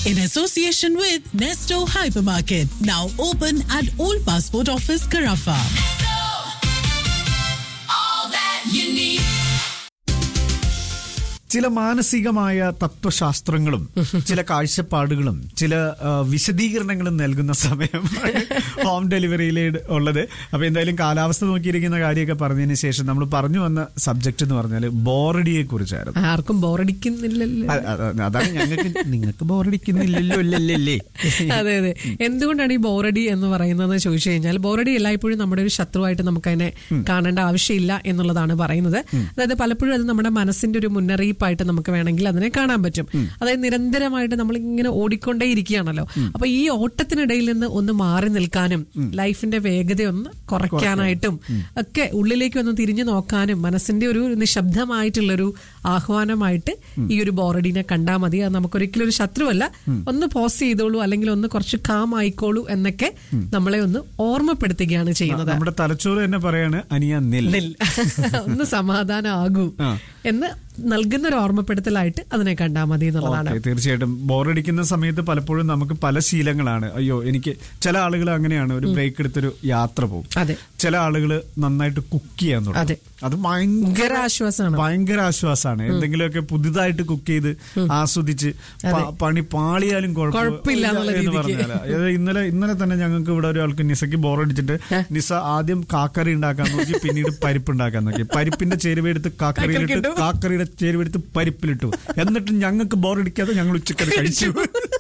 in association with Nesto Hypermarket, now open at Old Passport Office, Carafa. all that you need. ചില മാനസികമായ തത്വശാസ്ത്രങ്ങളും ചില കാഴ്ചപ്പാടുകളും ചില ആ, വിശദീകരണങ്ങളും നൽകുന്ന സമയം ഹോം ഡെലിവറിയിൽ ഉള്ളത് അപ്പൊ എന്തായാലും കാലാവസ്ഥ നോക്കിയിരിക്കുന്ന കാര്യമൊക്കെ പറഞ്ഞതിന് ശേഷം നമ്മൾ പറഞ്ഞു വന്ന സബ്ജക്ട് എന്ന് പറഞ്ഞാൽ ബോറഡിയെ കുറിച്ചായിരുന്നു ആർക്കും ബോറടിക്കുന്നില്ലല്ലോ അ- അ- അതാണ് ഞങ്ങൾക്ക് നിങ്ങൾക്ക് ബോറടിക്കുന്നില്ലല്ലോ അല്ലല്ലേ അതെ അതെ എന്തുകൊണ്ടാണ് ഈ ബോറടി എന്ന് പറയുന്നത് ചോദിച്ചു കഴിഞ്ഞാൽ ബോറടി എല്ലായ്പ്പോഴും നമ്മുടെ ഒരു ശത്രുവായിട്ട് നമുക്ക് അതിനെ കാണേണ്ട ആവശ്യമില്ല എന്നുള്ളതാണ് പറയുന്നത് അതായത് പലപ്പോഴും അത് നമ്മുടെ മനസ്സിന്റെ ഒരു മുന്നറിയിപ്പായിട്ട് നമുക്ക് വേണമെങ്കിൽ അതിനെ കാണാൻ പറ്റും അതായത് നിരന്തരമായിട്ട് നമ്മൾ ഇങ്ങനെ ഓടിക്കൊണ്ടേ ഇരിക്കുകയാണല്ലോ അപ്പൊ ഈ ഓട്ടത്തിനിടയിൽ നിന്ന് ഒന്ന് മാറി നിൽക്കാനും ലൈഫിന്റെ വേഗത ഒന്ന് കുറയ്ക്കാനായിട്ടും ഒക്കെ ഉള്ളിലേക്ക് ഒന്ന് തിരിഞ്ഞു നോക്കാനും മനസ്സിന്റെ ഒരു നിശബ്ദമായിട്ടുള്ളൊരു ആഹ്വാനമായിട്ട് ഈ ഒരു ബോറഡിനെ കണ്ടാൽ മതി അത് നമുക്കൊരിക്കലും ഒരു ശത്രുവല്ല ഒന്ന് പോസ് ചെയ്തോളൂ അല്ലെങ്കിൽ ഒന്ന് കുറച്ച് കാം ആയിക്കോളൂ എന്നൊക്കെ നമ്മളെ ഒന്ന് ഓർമ്മപ്പെടുത്തുകയാണ് ചെയ്യുന്നത് നമ്മുടെ തലച്ചോറ് തന്നെ പറയാണ് അനിയ നെൽ നിൽ. ഒന്ന് സമാധാനം ആകൂ ആ. എന്ന് നൽകുന്ന ഒരു ഓർമ്മപ്പെടുത്തലായിട്ട് അതിനെ കണ്ടാൽ മതി എന്നുള്ളതാണ് ഓക്കേ, തീർച്ചയായിട്ടും ബോറടിക്കുന്ന സമയത്ത് പലപ്പോഴും നമുക്ക് പല ശീലങ്ങളാണ് അയ്യോ എനിക്ക് ചില ആളുകൾ അങ്ങനെയാണ് ഒരു ബ്രേക്ക് എടുത്തൊരു യാത്ര പോകും അതെ. ചില ആളുകൾ നന്നായിട്ട് കുക്ക് ചെയ്യാൻ തുടങ്ങും അതെ. അത് ഭയങ്കര ഭയങ്കര ആശ്വാസമാണ് ഭയങ്കര ആശ്വാസമാണ് എന്തെങ്കിലുമൊക്കെ പുതുതായിട്ട് കുക്ക് ചെയ്ത് ആസ്വദിച്ച് പ- പണി പാളിയാലും കുഴപ്പം- കുഴപ്പമില്ല എന്നുള്ള എന്ന് രീതിക്ക്. പറഞ്ഞാല്. അതായത് ഇന്നലെ ഇന്നലെ തന്നെ ഞങ്ങൾക്ക് ഇവിടെ ഒരാൾക്ക് നിസയ്ക്ക് ബോറടിച്ചിട്ട് നിസ ആദ്യം കാക്കറി ഉണ്ടാക്കാൻ നോക്കി പിന്നീട് പരിപ്പ് ഉണ്ടാക്കാൻ നോക്കി പരിപ്പിന്റെ ചേരുവയെടുത്ത് കാക്കറിയിലിട്ട് കാക്കറിക്കിട്ടു. കാക്കറിയുടെ ചേരുവെടുത്ത് പരിപ്പിലിട്ടു എന്നിട്ട് ഞങ്ങൾക്ക് ബോറടിക്കാതെ ഞങ്ങൾ ഉച്ചക്കറി കഴിച്ചു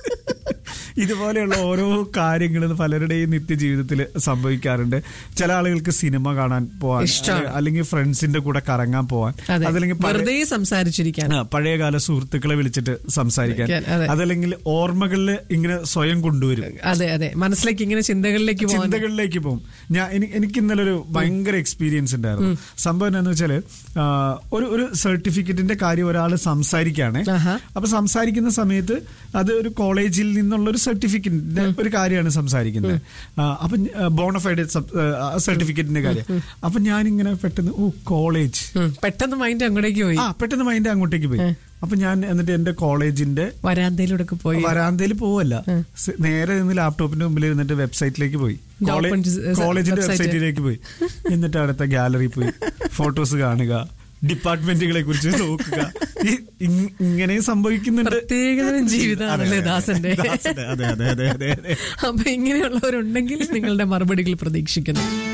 ഇതുപോലെയുള്ള ഓരോ കാര്യങ്ങളും പലരുടെയും നിത്യജീവിതത്തിൽ സംഭവിക്കാറുണ്ട് ചില ആളുകൾക്ക് സിനിമ കാണാൻ പോവാൻ ഇഷ്ടാണ്. അല്ലെ- അല്ലെങ്കിൽ ഫ്രണ്ട്സിന്റെ കൂടെ കറങ്ങാൻ പോവാൻ അതെ അതല്ലെങ്കിൽ പഴയ- വെറുതെ സംസാരിച്ചിരിക്കാൻ ആ, പഴയകാല സുഹൃത്തുക്കളെ വിളിച്ചിട്ട് സംസാരിക്കാൻ അതെ. അതല്ലെങ്കിൽ ഓർമ്മകളിൽ ഇങ്ങനെ സ്വയം കൊണ്ടുവരും അതെ അതെ മനസ്സിലേക്ക് ഇങ്ങനെ ചിന്തകളിലേക്ക് പോകാൻ ചിന്തകളിലേക്ക് പോകും ഞാൻ എനി- എനിക്ക് ഇന്നലെ ഒരു ഭയങ്കര എക്സ്പീരിയൻസ് ഉണ്ടായിരുന്നു സംഭവം എന്താന്ന് വെച്ചാല് ആ, ഒരു ഒരു സർട്ടിഫിക്കറ്റിന്റെ കാര്യം ഒരാൾ സംസാരിക്കുകയാണ് ആഹാ. അപ്പൊ സംസാരിക്കുന്ന സമയത്ത് അത് ഒരു കോളേജിൽ നിന്നുള്ള ഒരു സർട്ടിഫിക്കറ്റിന്റെ ഒരു കാര്യമാണ് സംസാരിക്കുന്നത് ആ, അപ്പൊ ബോണഫൈഡ് സർട്ടിഫിക്കറ്റിന്റെ കാര്യം അപ്പൊ ഞാനിങ്ങനെ പെട്ടെന്ന് ഓ കോളേജ് ഉം, പെട്ടെന്ന് മൈൻഡ് അങ്ങോട്ടേക്ക് പോയി ആ പെട്ടെന്ന് മൈൻഡ് അങ്ങോട്ടേക്ക് പോയി അപ്പൊ ഞാൻ എന്നിട്ട് എന്റെ കോളേജിന്റെ വരാന്തയിലൂടെ ഒക്കെ പോയി വരാന്തയിൽ പോവല്ല സ് നേരെ നിന്ന് ലാപ്ടോപ്പിന്റെ മുമ്പിൽ ഇരുന്നിട്ട് വെബ്സൈറ്റിലേക്ക് പോയി ഇത് കോളേ- open ചെയ്ത് കോളേജിന്റെ website. വെബ്സൈറ്റിലേക്ക് പോയി എന്നിട്ട് അടുത്ത ഗാലറി പോയി ഫോട്ടോസ് കാണുക ഡിപ്പാർട്ട്മെന്റുകളെ കുറിച്ച് നോക്കുക ഈ- ഇങ്- ഇങ്ങനെ സംഭവിക്കുന്നുണ്ട് പ്രത്യേകതരം ജീവിതമാണല്ലേ അതെ, അതെ, ദാസന്റെ ദാസന്റെ, അതെ അതെ അതെ അതെ അതെ അപ്പൊ ഇങ്ങനെയുള്ളവരുണ്ടെങ്കിൽ നിങ്ങളുടെ മറുപടികൾ പ്രതീക്ഷിക്കുന്നു